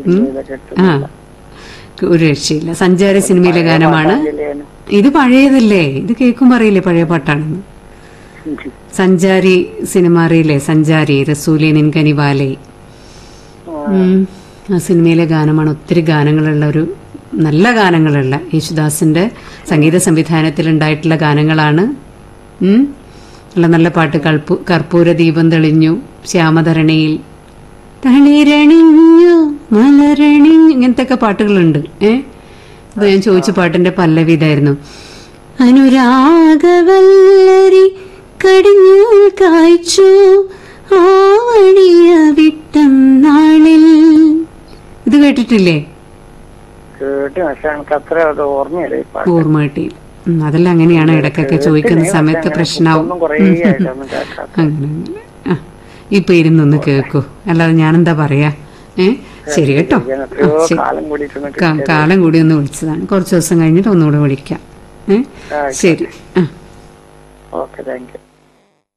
ഇതൊക്കെ ഇട്ട് ആ ഒരു രക്ഷയില്ല സഞ്ചാരി സിനിമയിലെ ഗാനമാണ് പാട്ടാണ്. ഇത് പഴയതല്ലേ ഇത് കേൾക്കുമ്പോൾ അറിയില്ലേ പഴയ പാട്ടാണെന്ന് സഞ്ചാരി സിനിമ അറിയില്ലേ സഞ്ചാരി റസൂലി നിൻകനിവാലേ ഉം. ആ സിനിമയിലെ ഗാനമാണ് ഒത്തിരി ഗാനങ്ങളുള്ള ഒരു നല്ല ഗാനങ്ങളുള്ള യേശുദാസിന്റെ സംഗീത സംവിധാനത്തിൽ ഉണ്ടായിട്ടുള്ള ഗാനങ്ങളാണ് ഉം. നല്ല നല്ല പാട്ട് കൽപ്പു കർപ്പൂര ദീപം തെളിഞ്ഞു ശ്യാമധരണിയിൽ തളിരണിഞ്ഞു മലരണിഞ്ഞു ഇങ്ങനത്തെ ഒക്കെ പാട്ടുകളുണ്ട് ഏ അപ്പൊ ഞാൻ ചോദിച്ച പാട്ടിന്റെ പല്ലവി ഇതായിരുന്നു അനുരാഗവല്ലരി കടിഞ്ഞു കായ്ച്ചു ആവണിയ വിട്ടം നാളിൽ ഇത് കേട്ടിട്ടില്ലേ കേട്ട് പക്ഷെ എനിക്ക് അത്ര അത് ഓർമ്മയില്ല ഈ പാട്ട് ഓർമ്മ കിട്ടിയില്ല ഉം, അതെല്ലാം അങ്ങനെയാണ് ഇടയ്ക്കൊക്കെ ചോദിക്കുന്ന കേട്ടിന്, സമയത്ത് പക്ഷെ പ്രശ്നമാവും ഒന്നും കുറേ ആയിട്ടൊന്നും കേൾക്കാത്ത അങ്ങനെ അങ്ങനെ ആ ഇപ്പൊ ഇരുന്നൊന്ന് കേൾക്കൂ അല്ലാതെ ഞാനെന്താ പറയാ ഏ ശരി കേട്ടോ ഞാൻ ആ, എത്രയോ ശരി. കാലം കൂടിയിട്ടൊന്ന് കാ- കാലം കൂടി ഒന്ന് വിളിച്ചതാണ് കുറച്ച് ദിവസം കഴിഞ്ഞിട്ട് ഒന്നുകൂടെ വിളിക്കാം ഏ ആ, ശരി ആ ഓക്കെ താങ്ക് യു